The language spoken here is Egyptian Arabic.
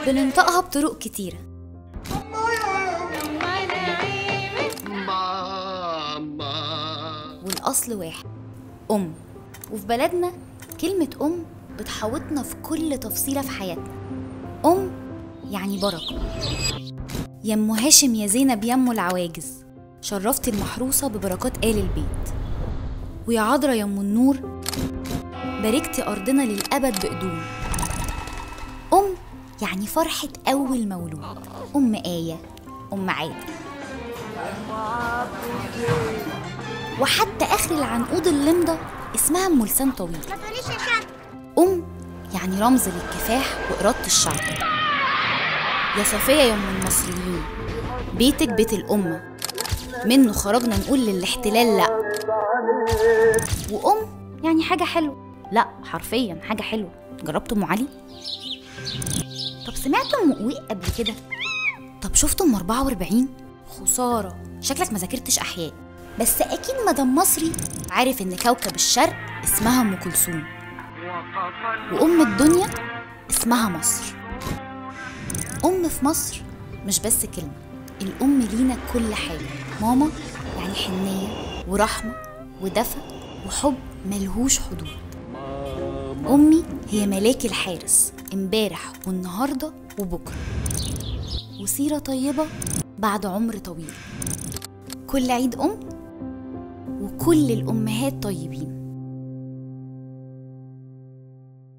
بننطقها بطرق كتيرة ماما والأصل واحد أم وفي بلدنا كلمة أم بتحوطنا في كل تفصيلة في حياتنا أم يعني بركة يا أم هاشم يا زينب يا أم العواجز شرفتي المحروسة ببركات آل البيت ويا عذرا يا أم النور باركتي أرضنا للأبد بقدوم أم يعني فرحة أول مولود أم آية أم عادل وحتى آخر العنقود اللمضة اسمها أم لسان طويل أم يعني رمز للكفاح وإرادة الشعب يا صفية يا أم المصريين بيتك بيت الأمة منه خرجنا نقول للاحتلال لأ وأم يعني حاجة حلوة لأ حرفيا حاجة حلوة جربتوا أم علي؟ طب سمعتوا أم قويق قبل كده؟ طب شفتوا أم 44؟ خسارة شكلك ما ذاكرتش أحياء بس أكيد مدام مصري عارف إن كوكب الشرق اسمها أم كلثوم وأم الدنيا اسمها مصر أم في مصر مش بس كلمة الأم لينا كل حاجة ماما يعني حنية ورحمة ودفى وحب ملهوش حدود أمي هي ملاك الحارس امبارح والنهاردة وبكرة وسيرة طيبة بعد عمر طويل كل عيد أم وكل الأمهات طيبين